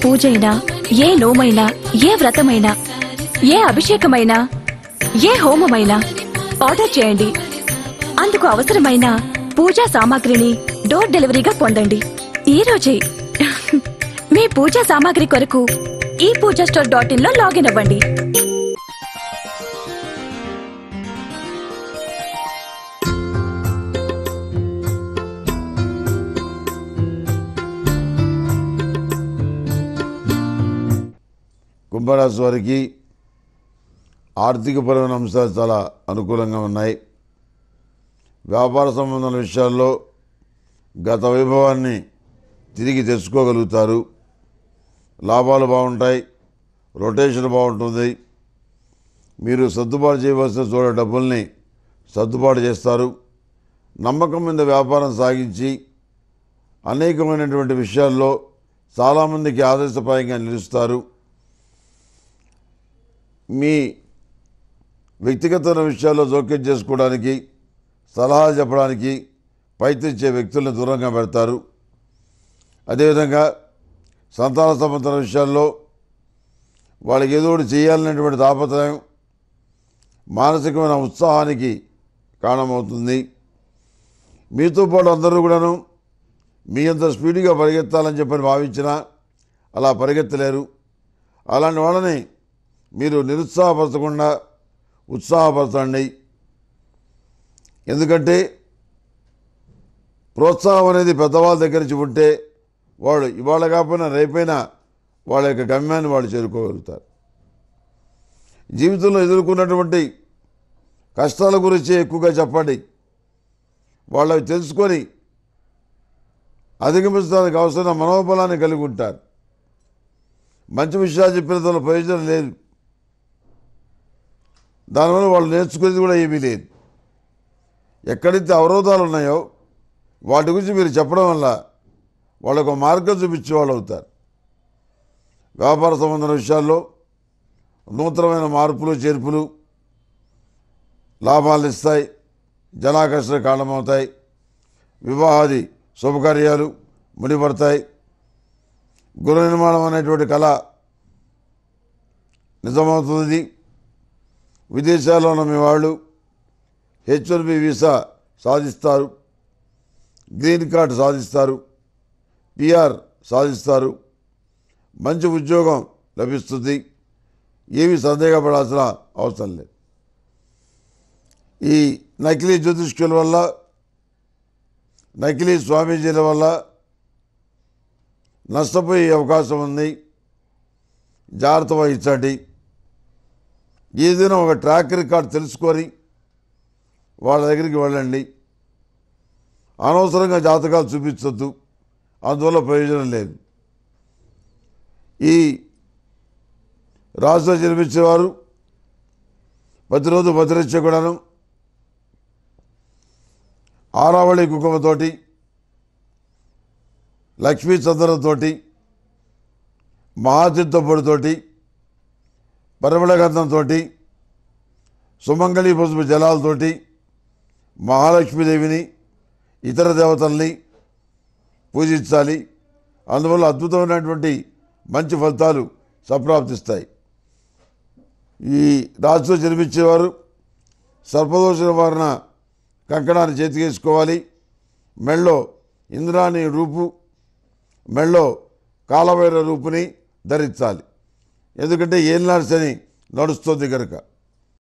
పూజైనా ఏ నోమైనా ఏ వ్రతమైనా ఏ అభిషేకమైనా ఏ హోమమైనా ఆర్డర్ చేయండి అందుకు అవసరమైన పూజా సామాగ్రిని డోర్ డెలివరీగా పొందండి ఈ రోజే మీ పూజా సామాగ్రి కొరకు ఈ పూజా స్టోర్ డాట్ ఇన్ లో లాగిన్ అవ్వండి కుంభరాశి వారికి ఆర్థికపరమైన అంశాలు చాలా అనుకూలంగా ఉన్నాయి వ్యాపార సంబంధమైన విషయాల్లో గత వైభవాన్ని తిరిగి తెచ్చుకోగలుగుతారు లాభాలు బాగుంటాయి రొటేషన్ బాగుంటుంది మీరు సర్దుబాటు చేయవలసిన చోట డబ్బుల్ని సర్దుబాటు చేస్తారు నమ్మకం మీద వ్యాపారం సాగించి అనేకమైనటువంటి విషయాల్లో చాలామందికి ఆదర్శప్రాయంగా నిలుస్తారు మీ వ్యక్తిగత విషయాల్లో జోక్యం చేసుకోవడానికి సలహా చెప్పడానికి ప్రయత్నించే వ్యక్తులను దూరంగా పెడతారు అదేవిధంగా సంతాన సంబంధం విషయాల్లో వాళ్ళకి ఏదో ఒకటి చేయాలనేటువంటి తాపత్రయం మానసికమైన ఉత్సాహానికి కారణమవుతుంది మీతో పాటు అందరూ కూడాను మీ అంత స్పీడ్గా పరిగెత్తాలని చెప్పని భావించినా అలా పరిగెత్తలేరు అలాంటి వాళ్ళని మీరు నిరుత్సాహపరచకుండా ఉత్సాహపరచండి ఎందుకంటే ప్రోత్సాహం అనేది పెద్దవాళ్ళ దగ్గర నుంచి ఉంటే వాళ్ళు ఇవాళ కాకపోయినా రేపైనా వాళ్ళ యొక్క గమ్యాన్ని వాళ్ళు చేరుకోగలుగుతారు జీవితంలో ఎదుర్కొన్నటువంటి కష్టాల గురించి ఎక్కువగా చెప్పండి వాళ్ళవి తెలుసుకొని అధిగమించడానికి అవసరమైన మనోబలాన్ని కలిగి ఉంటారు మంచి విషయాలు చెప్పిన దానిలో ప్రయోజనం లేదు దానివల్ల వాళ్ళు నేర్చుకునేది కూడా ఏమీ లేదు ఎక్కడైతే అవరోధాలు ఉన్నాయో వాటి గురించి మీరు చెప్పడం వల్ల వాళ్ళకు ఒక మార్గం చూపించే వాళ్ళు అవుతారు వ్యాపార సంబంధమైన విషయాల్లో నూతనమైన మార్పులు చేర్పులు లాభాలు ఇస్తాయి జనాకర్షణ కారణమవుతాయి వివాహాది శుభకార్యాలు ముడిపడతాయి గృహ నిర్మాణం అనేటువంటి కళ నిజమవుతుంది విదేశాల్లో ఉన్న మీ వాళ్ళు హెచ్ వన్ బి వీసా సాధిస్తారు గ్రీన్ కార్డు సాధిస్తారు పిఆర్ సాధిస్తారు మంచి ఉద్యోగం లభిస్తుంది ఏమీ సందేహపడాల్సిన అవసరం లేదు ఈ నకిలీ జ్యోతిష్కుల వల్ల నకిలీ స్వామీజీల వల్ల నష్టపోయే అవకాశం ఉంది జాగ్రత్త వహించండి ఏదైనా ఒక ట్రాక్ రికార్డ్ తెలుసుకొని వాళ్ళ దగ్గరికి వెళ్ళండి అనవసరంగా జాతకాలు చూపించొద్దు అందువల్ల ప్రయోజనం లేదు ఈ రాశిలో జన్మించేవారు ప్రతిరోజు భద్రించే కూడాను ఆరావళి కుంకుమతోటి లక్ష్మీ చందనంతోటి మహాచిత్తపొడితోటి పరిమళ గంధంతో సుమంగళి పసుపు జలాలతోటి మహాలక్ష్మీదేవిని ఇతర దేవతల్ని పూజించాలి అందువల్ల అద్భుతమైనటువంటి మంచి ఫలితాలు సంప్రాప్తిస్తాయి ఈ రాశిలో జన్మించేవారు సర్పదోష నివారణ కంకణాన్ని చేతికేసుకోవాలి మెళ్ళో ఇంద్రాణి రూపు మెళ్ళో కాలవైర రూపుని ధరించాలి ఎందుకంటే ఏలినాడు శని నడుస్తుంది కనుక